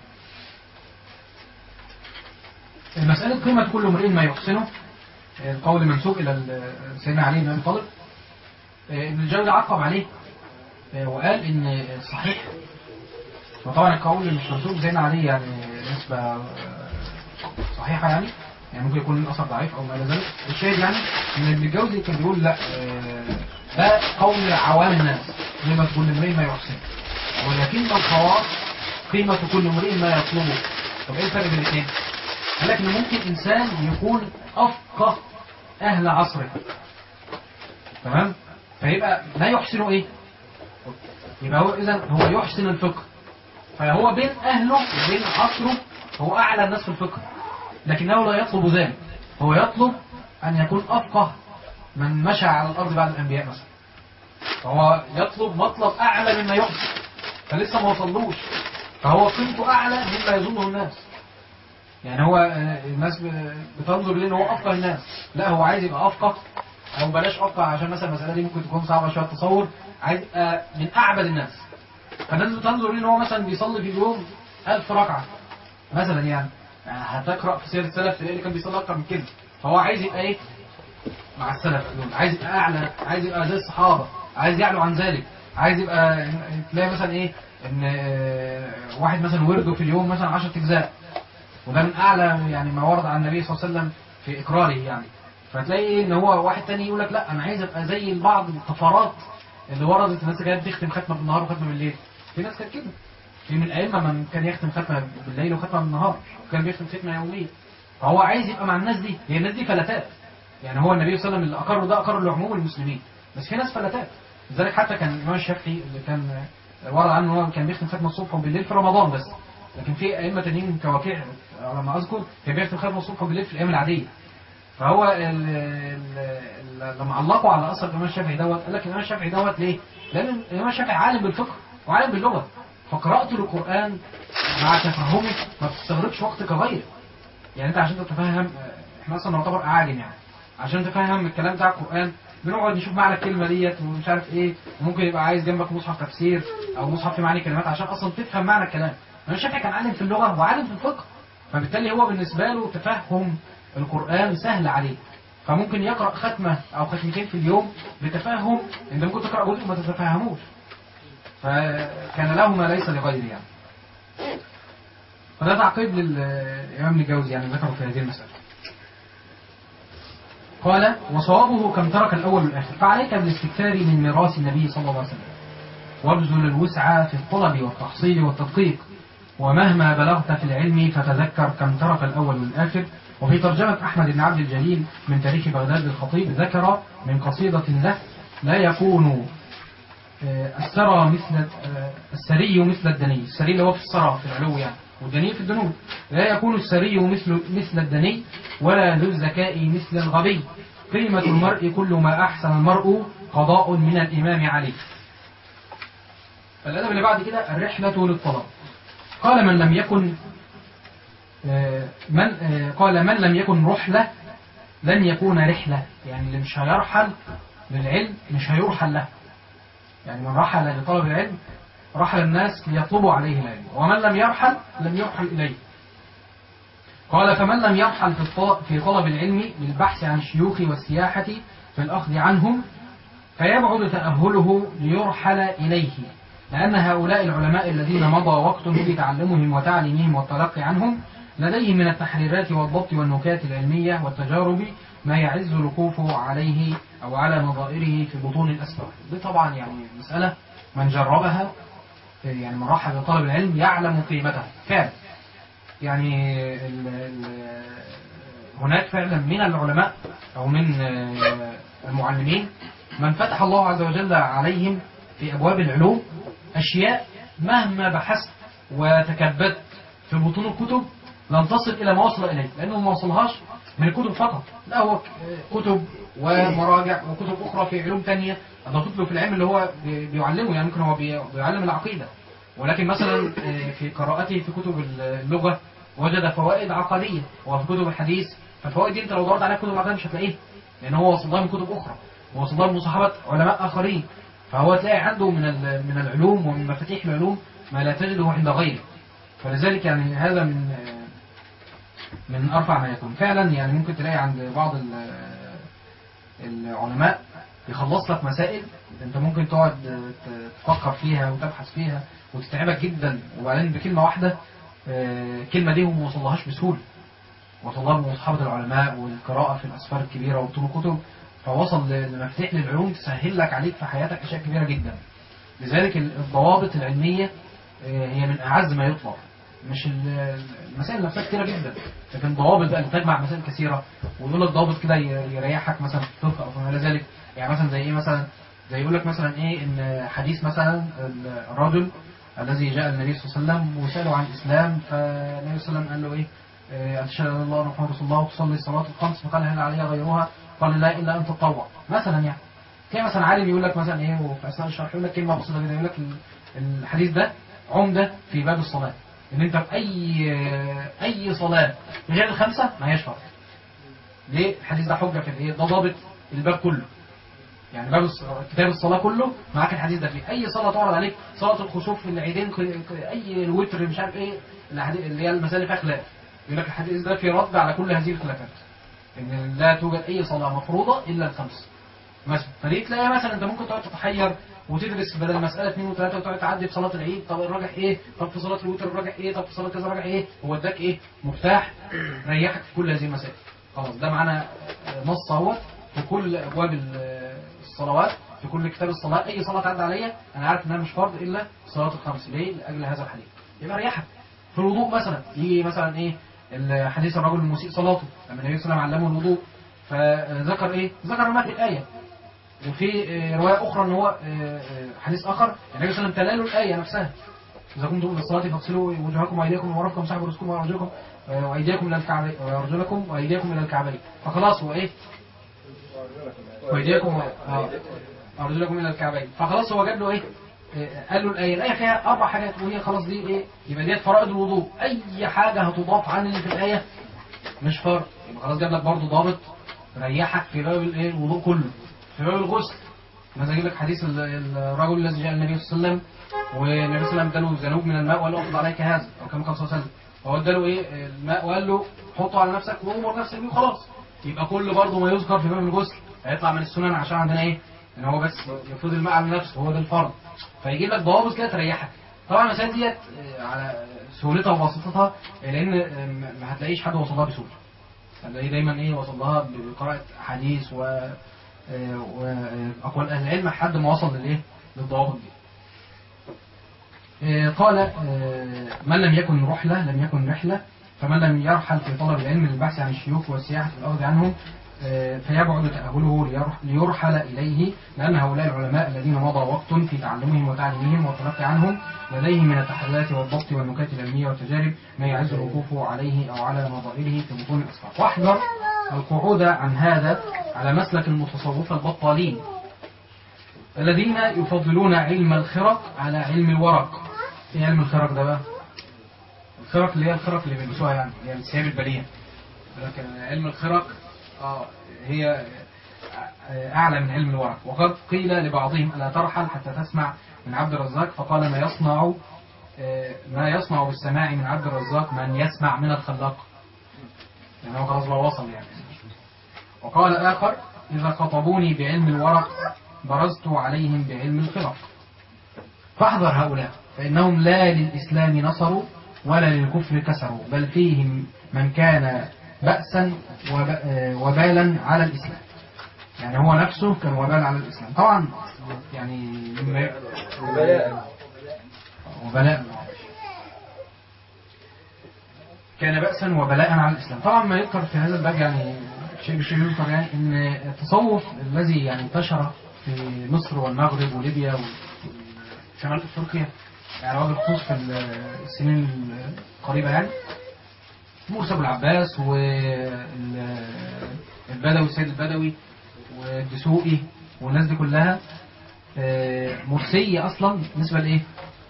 مسألة قيمة كل امرئ ما يحسنه آه، القول منسوب إلى ال- سيدنا علي بن أبي طالب آه، ابن الجوزي عقب عليه آه، وقال إن صحيح وطبعا القول مش منسوب لسيدنا علي يعني نسبة آه، صحيحة يعني يعني ممكن يكون الأثر ضعيف أو ما إلى ذلك الشاهد يعني إن ابن الجوزي كان بيقول لا آه، ده قول عوام الناس قيمة كل امرئ ما يحسن ولكن الخواص قيمة كل امرئ ما يطلبه طب إيه الفرق بين الاثنين؟ قال لك إن ممكن إنسان يكون أفقه أهل عصره تمام؟ فيبقى لا يحسن إيه؟ يبقى هو إذا هو يحسن الفقه فهو بين أهله وبين عصره هو أعلى الناس في الفقه لكنه لا يطلب ذلك هو يطلب أن يكون أفقه من مشى على الأرض بعد الأنبياء مثلا فهو يطلب مطلب أعلى مما يحسن فلسه ما وصلوش فهو قيمته أعلى مما يظنه الناس يعني هو آه، الناس ب- بتنظر ليه ان هو أفقه الناس لا هو عايز يبقى أفقه أو بلاش أفقه عشان مثلا المسألة دي ممكن تكون صعبة شوية تصور عايز يبقى من أعبد الناس فالناس بتنظر ليه ان هو مثلا بيصلي في اليوم ألف ركعة مثلا يعني هتقرأ في سيرة السلف تلاقي اللي كان بيصلي أكتر من كده فهو عايز يبقى إيه مع السلف دول عايز يبقى أعلى عايز يبقى زي الصحابة عايز يعلو عن ذلك عايز يبقى تلاقي مثلا إيه إن آه، واحد مثلا ورده في اليوم مثلا 10 أجزاء وده من أعلى يعني ما ورد عن النبي صلى الله عليه وسلم في إقراره يعني فتلاقي إيه إن هو واحد تاني يقول لك لا أنا عايز أبقى زي بعض الطفرات اللي وردت الناس كانت تختم ختمة بالنهار وختمة بالليل في ناس كانت كده في من الأئمة من كان يختم ختمة بالليل وختمة بالنهار وكان بيختم ختمة يومية فهو عايز يبقى مع الناس دي هي الناس دي فلتات يعني هو النبي صلى الله عليه وسلم اللي أقره ده أقره لعموم المسلمين بس في ناس فلتات لذلك حتى كان الإمام الشافعي اللي كان ورد عنه إن هو كان بيختم ختمة الصبح وبالليل في رمضان بس لكن في أئمة تانيين كوكيع على ما أذكر كان بيختم ختمة الصبح وبالليل في الأيام العادية فهو ال ال ال لما علقوا على اثر الامام الشافعي دوت قال لك الامام الشافعي دوت ليه؟ لان الامام الشافعي عالم بالفقه وعالم باللغه فقراءته للقران مع تفهمه ما بتستغرقش وقت كغيره يعني انت عشان تتفهم احنا اصلا نعتبر اعاجم يعني عشان تفهم الكلام بتاع القران بنقعد نشوف معنى الكلمه ديت ومش عارف ايه وممكن يبقى عايز جنبك مصحف تفسير او مصحف فيه معاني كلمات عشان اصلا تفهم معنى الكلام الامام الشافعي كان عالم في اللغه وعالم في الفقه فبالتالي هو بالنسبه له تفهم القرآن سهل عليه فممكن يقرأ ختمة أو ختمتين في اليوم بتفهم أنت ممكن تقرأ جزء ما تتفهموش فكان له ما ليس لغيره يعني فده تعقيب للإمام ابن الجوزي يعني ذكره في هذه المسألة قال وصوابه كم ترك الأول والآخر فعليك بالاستكثار من ميراث النبي صلى الله عليه وسلم وابذل الوسع في الطلب والتحصيل والتدقيق ومهما بلغت في العلم فتذكر كم ترك الأول والآخر وفي ترجمة أحمد بن عبد الجليل من تاريخ بغداد للخطيب ذكر من قصيدة له لا يكون آه، السرى مثل آه، السري مثل الدني السري اللي هو في السرى في العلو يعني والدني في الدنو لا يكون السري مثل مثل الدني ولا ذو الذكاء مثل الغبي قيمة المرء كل ما أحسن المرء قضاء من الإمام عليه الأدب اللي بعد كده الرحلة للطلب قال من لم يكن آه، من آه، قال من لم يكن رحلة لن يكون رحلة يعني اللي مش هيرحل للعلم مش هيرحل له يعني من رحل لطلب العلم رحل الناس ليطلبوا عليه العلم ومن لم يرحل لم يرحل إليه قال فمن لم يرحل في الط- في طلب العلم للبحث عن الشيوخ والسياحة في الأخذ عنهم فيبعد تأهله ليرحل إليه لأن هؤلاء العلماء الذين مضى وقت في تعلمهم وتعليمهم والتلقي عنهم لديهم من التحريرات والضبط والنكات العلمية والتجارب ما يعز الوقوف عليه أو على نظائره في بطون الأسفار دي طبعا يعني مسألة من جربها يعني من رحل لطلب العلم يعلم قيمتها فعلا يعني ال ال هناك فعلا من العلماء أو من آه، المعلمين من فتح الله عز وجل عليهم في أبواب العلوم أشياء مهما بحثت وتكبدت في بطون الكتب لن تصل إلى ما وصل إليه لأنه ما وصلهاش من الكتب فقط لا هو ك- كتب ومراجع وكتب أخرى في علوم تانية أضافت له في العلم اللي هو بي- بيعلمه يعني ممكن هو بي- بيعلم العقيدة ولكن مثلا آه، في قراءته في كتب اللغة وجد فوائد عقدية وفي كتب الحديث فالفوائد دي انت لو دورت عليها في كتب العقيدة مش هتلاقيها لأن هو وصل لها من كتب أخرى ووصل لها من مصاحبة علماء آخرين فهو تلاقي عنده من ال- من العلوم ومن مفاتيح العلوم ما لا تجده عند غيره فلذلك يعني هذا من آه، من أرفع ما يكون فعلا يعني ممكن تلاقي عند بعض ال- العلماء يخلص لك مسائل انت ممكن تقعد ت- تفكر فيها وتبحث فيها وتتعبك جدا وبعدين بكلمة واحدة آه، الكلمة دي هو ما وصلهاش بسهولة وصلها بمصحبة العلماء والقراءة في الأسفار الكبيرة وطول الكتب فوصل ل- لمفاتيح للعلوم تسهل لك عليك في حياتك أشياء كبيرة جدا لذلك ال- الضوابط العلمية آه، هي من أعز ما يطلب مش ال- المسائل نفسها كتيرة جدا لكن ضوابط بقى اللي تجمع مسائل كثيرة ويقول لك ضابط كده ي- يريحك مثلا في الفقه أو فما إلى ذلك يعني مثلا زي إيه مثلا زي يقول لك مثلا إيه إن حديث مثلا الرجل الذي جاء النبي صلى الله عليه وسلم وسأله عن الإسلام فالنبي صلى الله عليه وسلم قال له إيه آه، أشهد أن الله وأن محمد رسول الله وتصلي الصلاة الخمس فقال هل علي غيرها قال لا إلا أن تتطوع مثلا يعني تلاقي مثلا عالم يقول لك مثلا إيه وفي أثناء الشرح يقول لك كلمة بسيطة جدا يقول لك ال- الحديث ده عمدة في باب الصلاة إن أنت في أي أي صلاة غير الخمسة ما هيش فرض ليه الحديث ده حجة في الإيه ده ضابط الباب كله يعني باب الص- كتاب الصلاة كله معاك الحديث ده فيه أي صلاة تعرض عليك صلاة الخسوف في العيدين ك- ك- أي الوتر مش عارف إيه الحديث اللي هي المسائل اللي فيها خلاف يقول لك الحديث ده في رد على كل هذه الخلافات إن لا توجد أي صلاة مفروضة إلا الخمس مثلا فدي تلاقي مثلا أنت ممكن تقعد تتحير وتدرس بدل مسألة اثنين وثلاثة وتقعد تعدي في صلاة العيد طب الراجح إيه طب في صلاة الوتر الراجح إيه طب في صلاة كذا الراجح إيه هو اداك إيه مفتاح ريحك في كل هذه المسائل خلاص ده معانا نص اهوت في كل ابواب ال- الصلوات في كل كتاب الصلاه اي صلاه تعدى عليا انا عارف انها مش فرض الا صلاه الخمس ليه لاجل هذا الحديث يبقى ريحك في الوضوء مثلا يجي مثلا ايه حديث الرجل المسيء صلاته لما النبي صلى الله عليه وسلم علمه الوضوء فذكر ايه ذكر ما في الايه وفي آه، روايه اخرى ان هو آه، آه، حديث اخر النبي صلى الله عليه وسلم تلا له الايه نفسها إذا كنتم إلى الصلاة فاغسلوا وجوهكم وأيديكم ومرافقكم سحبوا رزقكم وأرجلكم آه، وأيديكم إلى الكعبين وأرجلكم وأيديكم إلى الكعبين فخلاص هو إيه؟ وأيديكم آه، وأرجلكم إلى الكعبين فخلاص هو جاب له إيه؟ آه، قال له الآية الآية فيها أربع حاجات وهي خلاص دي إيه؟ يبقى ديت فرائض الوضوء أي حاجة هتضاف عن اللي في الآية مش فرض يبقى خلاص جاب لك برضه ضابط ريحك في باب الإيه؟ الوضوء كله في باب الغسل مثلا يجيب لك حديث ال- الرجل الذي جاء النبي صلى الله عليه وسلم والنبي صلى الله عليه وسلم اداله زنوب من الماء وقال له اخذ عليك هذا او كما قال صلى الله عليه وسلم هو اداله ايه الماء وقال له حطه على نفسك وامر نفسك بيه وخلاص يبقى كل برضه ما يذكر في باب الغسل هيطلع من السنن عشان عندنا ايه ان هو بس يفرض الماء على نفسه هو ده الفرض فيجيب لك ضوابط كده تريحك طبعا المسائل ديت آه، على سهولتها وبساطتها آه، لان آه، ما ما هتلاقيش حد وصل لها بسهوله هتلاقيه دايما ايه وصل لها بقراءه حديث و آه، واقوال اهل العلم لحد ما وصل للايه للضوابط دي آه، قال آه، من لم يكن رحلة لم يكن رحلة فمن لم يرحل في طلب العلم للبحث عن الشيوخ والسياحة في الأخذ عنهم آه، فيبعد تأهله ليرح- ليرحل إليه لأن هؤلاء العلماء الذين مضى وقت في تعلمهم وتعليمهم والتلقي عنهم لديهم من التحليلات والضبط والنكات العلمية والتجارب ما يعز الوقوف عليه أو على نظائره في بطون الأسفار واحذر القعود عن هذا على مسلك المتصوفة البطالين الذين يفضلون علم الخرق على علم الورق ايه علم الخرق ده بقى الخرق اللي هي الخرق اللي بيلبسوها يعني هي الثياب البليه لكن علم الخرق اه هي اعلى من علم الورق وقد قيل لبعضهم الا ترحل حتى تسمع من عبد الرزاق فقال ما يصنع آه، ما يصنع بالسماع من عبد الرزاق من يسمع من الخلاق يعني هو خلاص بقى وصل يعني وقال آخر إذا خطبوني بعلم الورق برزت عليهم بعلم الخرق فاحذر هؤلاء فإنهم لا للإسلام نصروا ولا للكفر كسروا بل فيهم من كان بأسا وب- آه، وبالا على الإسلام يعني هو نفسه كان وبال على الإسلام طبعا يعني مما- وبلاء كان بأسا وبلاء على الإسلام طبعا ما يذكر في هذا الباب يعني شيء بشيء يذكر يعني ان التصوف الذي يعني انتشر في مصر والمغرب وليبيا وشمال افريقيا يعني وجه الخصوص في السنين القريبة يعني موسى ابو العباس والبدوي السيد البدوي والدسوقي والناس دي كلها آه، مرسية اصلا بالنسبة لايه؟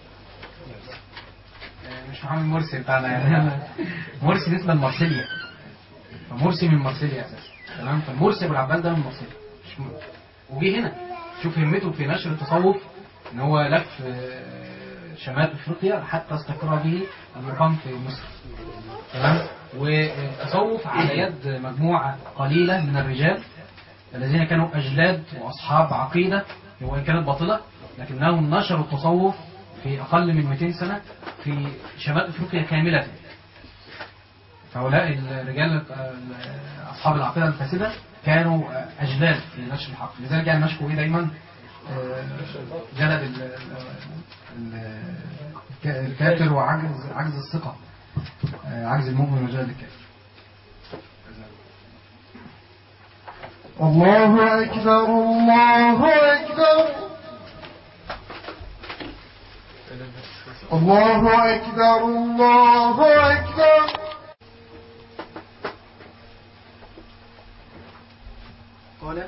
آه، مش محمد مرسي بتاعنا يعني مرسي نسبة لمرسيليا فمرسي من مرسيليا اساسا تمام فالمرسي ابو العباس ده من مرسيليا مش م... وجه هنا شوف همته في نشر التصوف ان هو لف آه، شمال افريقيا حتى استقر به المقام في مصر تمام والتصوف على يد مجموعه قليله من الرجال الذين كانوا اجلاد واصحاب عقيده وان كانت باطله لكنهم نشروا التصوف في اقل من 200 سنه في شمال افريقيا كامله فهؤلاء الرجال أصحاب العقيدة الفاسدة كانوا أجلاد في نشر الحق لذلك يعني نشكو إيه دايما آه، جلد ال- ال- ال- الكافر وعجز عجز الثقة آه، عجز المؤمن وجلد الكافر الله أكبر الله أكبر الله أكبر الله أكبر قال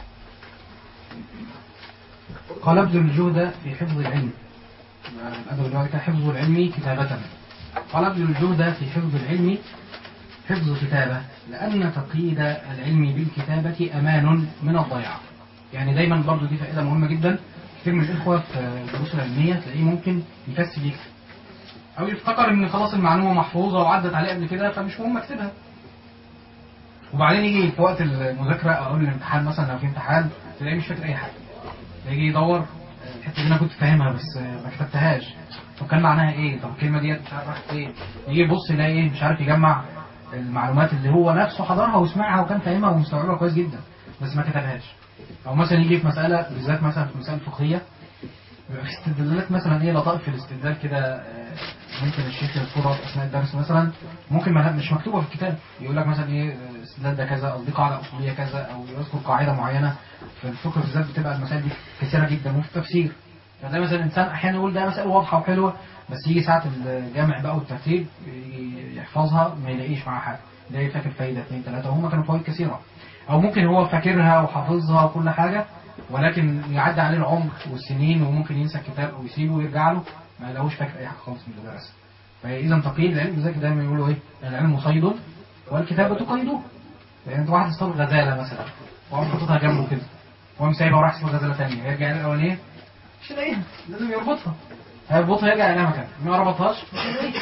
قال ابذل الجهد في حفظ العلم الأدب اللي بعد كده حفظ العلم كتابة قال ابذل الجهد في حفظ العلم حفظ كتابة لأن تقييد العلم بالكتابة أمان من الضياع يعني دايما برضو دي فائدة مهمة جدا كتير من الإخوة في الدروس العلمية تلاقيه ممكن يكسل يكتب أو يفتكر إن خلاص المعلومة محفوظة وعدت عليه قبل كده فمش مهم أكتبها وبعدين يجي في وقت المذاكرة أو قبل الامتحان مثلا لو في امتحان تلاقيه مش فاكر أي حاجة يجي يدور الحتة دي أنا كنت فاهمها بس ما كتبتهاش طب كان معناها إيه؟ طب الكلمة ديت مش عارف راحت فين؟ يجي يبص يلاقي إيه مش عارف يجمع المعلومات اللي هو نفسه حضرها وسمعها وكان فاهمها ومستوعبها كويس جدا بس ما كتبهاش أو مثلا يجي في مسألة بالذات مثلا في مسائل فقهية بيبقى في استدلالات مثلا ايه لطائف في الاستدلال كده آه، ممكن الشيخ يذكرها في اثناء الدرس مثلا ممكن ما مش مكتوبه في الكتاب يقول لك مثلا ايه آه، الاستدلال ده كذا او دي قاعده اصوليه كذا او يذكر قاعده معينه في الفقه بالذات بتبقى المسائل دي كثيره جدا وفي التفسير فده مثلا الانسان احيانا يقول ده مسائل واضحه وحلوه بس يجي ساعه الجامع بقى والترتيب يجي يحفظها ما يلاقيش معاها حاجه يلاقي فاكر فايده اثنين ثلاثه وهم كانوا فوائد كثيره او ممكن هو فاكرها وحافظها وكل حاجه ولكن يعدي عليه العمر والسنين وممكن ينسى الكتاب او يسيبه ويرجع له ما يلاقوش فاكر اي حاجه خالص من اللي درسها فاذا تقييد العلم لذلك دايما يقولوا ايه العلم صيد والكتابه قيده يعني انت واحد اصطاد غزاله مثلا وقام حاططها جنبه كده وقام سايبها وراح يصطاد غزاله ثانيه يرجع الاولانيه مش لاقيها لازم يربطها هيربطها يرجع يلاقيها مكانها ما ربطهاش مش هيلاقيها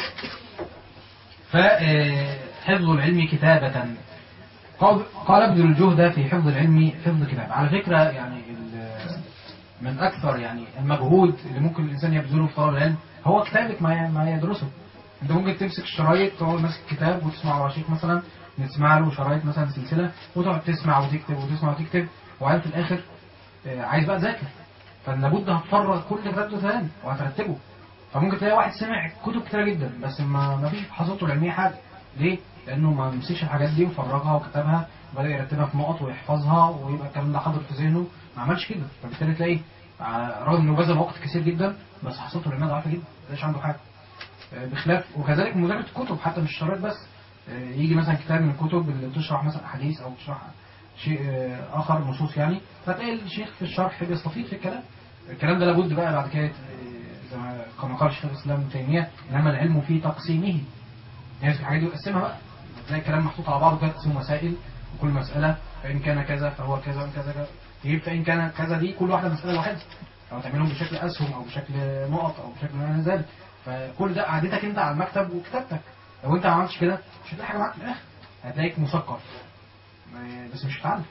فحفظ العلم كتابة قال قال ابذل الجهد في حفظ العلم حفظ كتاب على فكرة يعني ال- من أكثر يعني المجهود اللي ممكن الإنسان يبذله في طلب العلم هو كتابة ما ما يدرسه أنت ممكن تمسك الشرايط تقعد ماسك كتاب وتسمع ورا شيخ مثلا نسمع له شرايط مثلا سلسلة وتقعد تسمع وتكتب وتسمع وتكتب وبعدين في الآخر آه، عايز بقى تذاكر فلابد هتفرغ كل كتاب ده تاني وهترتبه فممكن تلاقي واحد سمع كتب كتيرة جدا بس ما ما فيش في حصيلته العلمية حاجة ليه؟ لانه ما مسكش الحاجات دي وفرغها وكتبها وبدا يرتبها في نقط ويحفظها ويبقى الكلام ده حاضر في ذهنه ما عملش كده فبالتالي تلاقيه ع- رغم انه بذل وقت كثير جدا بس حصلته العلميه ضعيفه جدا ما تلاقيش عنده حاجه آه، بخلاف وكذلك مذاكره الكتب حتى مش الشرايط بس آه، يجي مثلا كتاب من الكتب اللي بتشرح مثلا حديث او بتشرح شيء آه، اخر نصوص يعني فتلاقي الشيخ في الشرح بيستفيد في الكلام الكلام ده لابد بقى بعد كده آه، زي ما كما قال شيخ الاسلام ابن تيميه انما العلم في تقسيمه يعني الحاجات دي يقسمها بقى تلاقي الكلام محطوط على بعضه كده تقسيم مسائل وكل مساله فان كان كذا فهو كذا وان كذا كذا تجيب فان كان كذا دي كل واحده مساله لوحدها او تعملهم بشكل اسهم او بشكل نقط او بشكل ما الى ذلك فكل ده قعدتك انت على المكتب وكتابتك لو انت ما عملتش كده مش هتلاقي حاجه معاك في الاخر هتلاقيك مثقف ما- بس مش هتعلم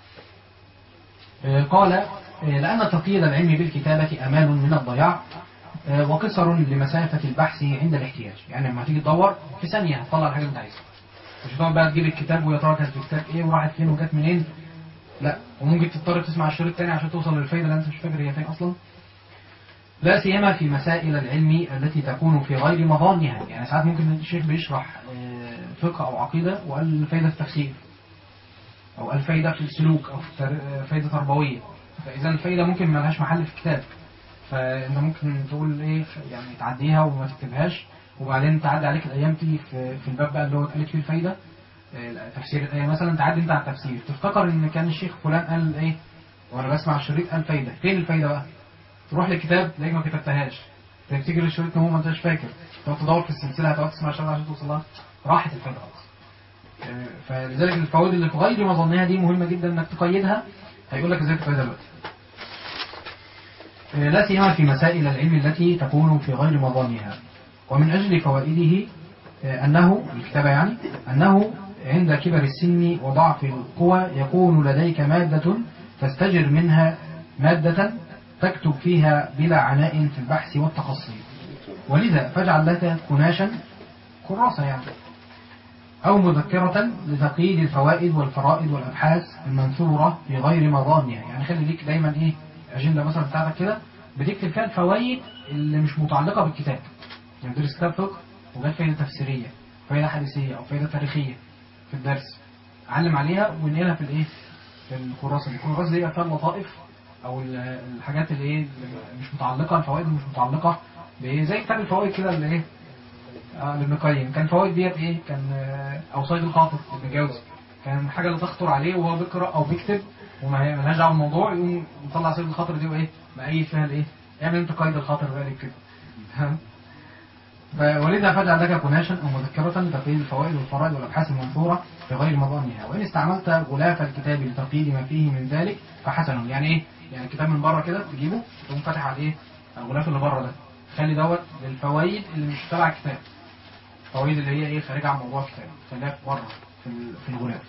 آه، قال آه، لأن تقييد العلم بالكتابة أمان من الضياع آه، وقصر لمسافة البحث عند الاحتياج يعني لما تيجي تدور في ثانية هتطلع الحاجة اللي انت عايزها مش هتقعد بقى تجيب الكتاب ويا ترى كانت في الكتاب ايه وراحت فين وجت منين لا وممكن تضطر تسمع الشريط تاني عشان توصل للفايدة اللي انت مش فاكر هي فين أصلا لا سيما في مسائل العلم التي تكون في غير مظانها يعني ساعات ممكن الشيخ بيشرح آه، فقه أو عقيدة وقال الفايدة في التفسير أو الفايدة في السلوك أو في التر- فايدة تربوية فإذا الفايدة ممكن ما لهاش محل في الكتاب فأنت ممكن تقول إيه يعني تعديها وما تكتبهاش وبعدين تعدي عليك الأيام تيجي في, في الباب بقى اللي هو اتقالت فيه الفايدة آه، تفسير الآية مثلا تعدي أنت على التفسير تفتكر إن كان الشيخ فلان قال إيه وأنا بسمع الشريط قال فايدة فين الفايدة بقى؟ تروح للكتاب تلاقيك ما كتبتهاش تفتكر الشريط إن هو ما انتش فاكر تقعد تدور في السلسلة هتقعد تسمع الشريط عشان توصل لها راحت الفايدة خلاص آه، فلذلك الفوائد اللي في غير مظنها دي مهمة جدا انك تقيدها هيقول لك ازاي تقيدها دلوقتي آه، لا سيما في مسائل العلم التي تكون في غير مظانها ومن أجل فوائده آه، أنه الكتابة يعني أنه عند كبر السن وضعف القوى يكون لديك مادة تستجر منها مادة تكتب فيها بلا عناء في البحث والتقصي ولذا فاجعل لك كناشا كراسة يعني أو مذكرة لتقييد الفوائد والفرائد والأبحاث المنثورة في غير مظانها يعني خلي ليك دايما إيه أجندة مثلا بتاعتك كده بتكتب فيها الفوائد اللي مش متعلقة بالكتاب يعني تدرس كتاب فقه وجات فايدة تفسيرية فايدة حديثية أو فايدة تاريخية في الدرس علم عليها وانقلها في الإيه في الكراسة دي الكراسة دي يبقى فيها اللطائف أو ال- الحاجات اللي إيه اللي مش متعلقة الفوائد اللي مش متعلقة بإيه زي كتاب الفوائد كده اللي إيه اه لابن القيم كان فوائد ديت ايه كان آه، او صيد الخاطر ابن جوزي كان حاجه اللي تخطر عليه وهو بيقرا او بيكتب وما هي ملهاش دعوه بالموضوع يقوم يطلع صيد الخاطر دي وايه مقيد فيها الايه اعمل انت قيد الخاطر بقى ليك كده تمام فولذا فاجعل لك كناشا او مذكره لتقييد الفوائد والفرائد والابحاث المنثوره في غير مظانها وان استعملت غلاف الكتاب لتقييد ما فيه من ذلك فحسن يعني ايه يعني الكتاب من بره كده تجيبه تقوم فاتح على ايه الغلاف اللي بره ده خلي دوت للفوائد اللي مش تبع الكتاب الفوائد اللي هي ايه خارجه عن موضوع الكتاب خليها في بره في ال- في الغلاف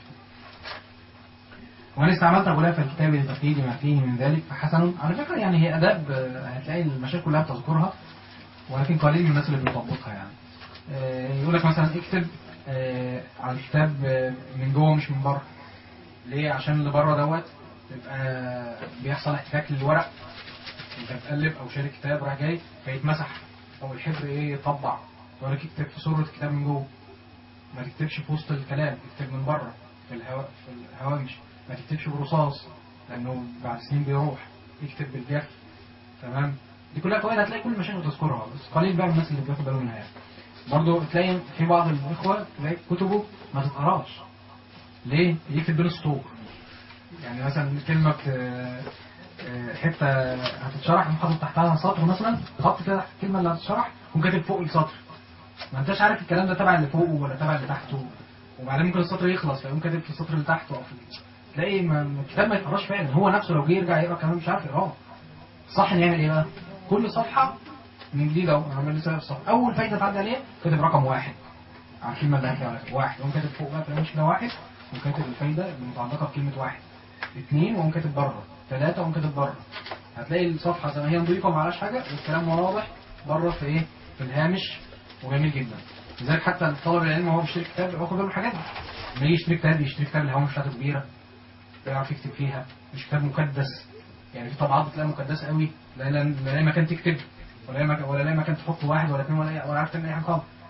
وان استعملت غلاف الكتاب لتقييد ما فيه من ذلك فحسن على فكره يعني هي اداب آه، هتلاقي المشايخ كلها بتذكرها ولكن قليل من الناس اللي بيطبقها يعني آه، يقول لك مثلا اكتب آه، على الكتاب آه، من جوه مش من بره ليه عشان اللي بره دوت يبقى بيحصل احتكاك للورق انت بتقلب او شارك كتاب راح جاي فيتمسح او الحبر ايه يطبع يقول لك اكتب في صورة الكتاب من جوه ما تكتبش في وسط الكلام اكتب من بره في الهواء في الهوامش ما تكتبش برصاص لانه بعد سنين بيروح اكتب بالجاف تمام دي كلها قواعد هتلاقي كل المشايخ بتذكرها بس قليل بقى من الناس اللي بياخد بالهم منها يعني برضه تلاقي في بعض الاخوه تلاقي كتبه ما تتقراش ليه؟ يكتب بين السطور يعني مثلا كلمة آه، آه، حتة هتتشرح يقوم حاطط تحتها سطر مثلا خط كده تحت الكلمة اللي هتتشرح يقوم كاتب فوق السطر ما انتش عارف الكلام ده تبع اللي فوقه ولا تبع اللي تحته وبعدين ممكن السطر يخلص فيقوم كاتب في السطر اللي تحته او في تلاقي ما الكتاب ما يتقراش فعلا هو نفسه لو جه يرجع يقرا كمان مش عارف يقراه صح نعمل ايه بقى؟ كل صفحة من جديد اهو انا عمال لسه في الصفحة اول فايدة تعدي عليها كاتب رقم واحد على الكلمة اللي هكتب عليها واحد يقوم كاتب فوق بقى في المشكلة واحد وكاتب الفايدة المتعلقة بكلمة واحد اثنين وقوم كاتب بره ثلاثة وقوم كاتب بره هتلاقي الصفحة زي ما هي نظيفة ما عليهاش حاجة والكلام واضح بره في ايه في الهامش وجميل جدا لذلك حتى الطالب العلم وهو بيشتري كتاب بيبقى واخد باله من الحاجات دي لما يجي يشتري كتاب يشتري كتاب الهوامش بتاعته كبيرة بيعرف يكتب فيها مش كتاب مكدس يعني في طبعات بتلاقي مكدسة قوي لا لا لا لاقي مكان تكتب ولا لاقي مكان ولا لاقي مكان تحط واحد ولا اثنين ولا ولا عارف تعمل اي حاجة خالص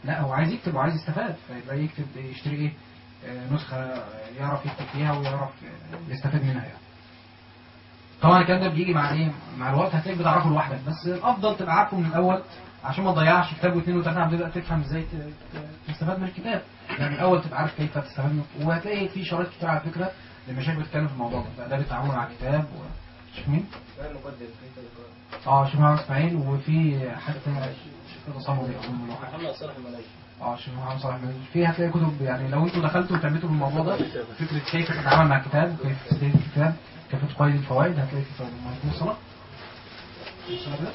لا هو عايز يكتب وعايز يستفاد فيبقى يكتب يشتري ايه آه، نسخة يعرف يكتب فيها ويعرف آه، يستفاد منها يعني طبعا الكلام ده بيجي مع ايه مع الوقت هتلاقيك بتعرفه لوحدك بس الافضل تبقى عارفه من الاول عشان ما تضيعش كتاب واثنين وثلاثه عم تبدا تفهم ازاي ت- ت- تستفاد من الكتاب يعني من الاول تبقى عارف كيف تستفاد منه وهتلاقي في شرايط كتير على فكره للمشايخ بتتكلم في الموضوع ده ده بالتعامل مع الكتاب و... شوف مين؟ اه شيخ محمد اسماعيل وفي حد تاني شيخ تصمم اظن له حاجه محمد صالح الملايكة اه شيخ محمد صالح المنهج. في هتلاقي كتب يعني لو انتوا دخلتوا وتعملوا في الموضوع ده فكره كيف تتعامل مع الكتاب وكيف تستفيد الكتاب كيف تقيد الفوائد هتلاقي في فوائد ما يكون صلاه الصلاه كده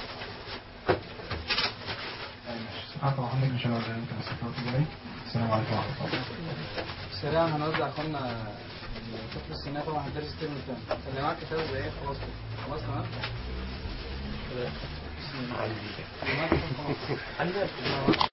أيوة، ماشي. سبحانك اللهم وبحمدك نشهد ان لا اله الا انت نستغفرك ونتوب اليك السلام عليكم ورحمه الله سريعا هنوزع اخوانا الطفل السنة طبعا هتدرس الترم الثاني اللي معاك كتاب زي ايه خلاص كده خلاص تمام بسم الله. اللي معاك كتاب خلاص.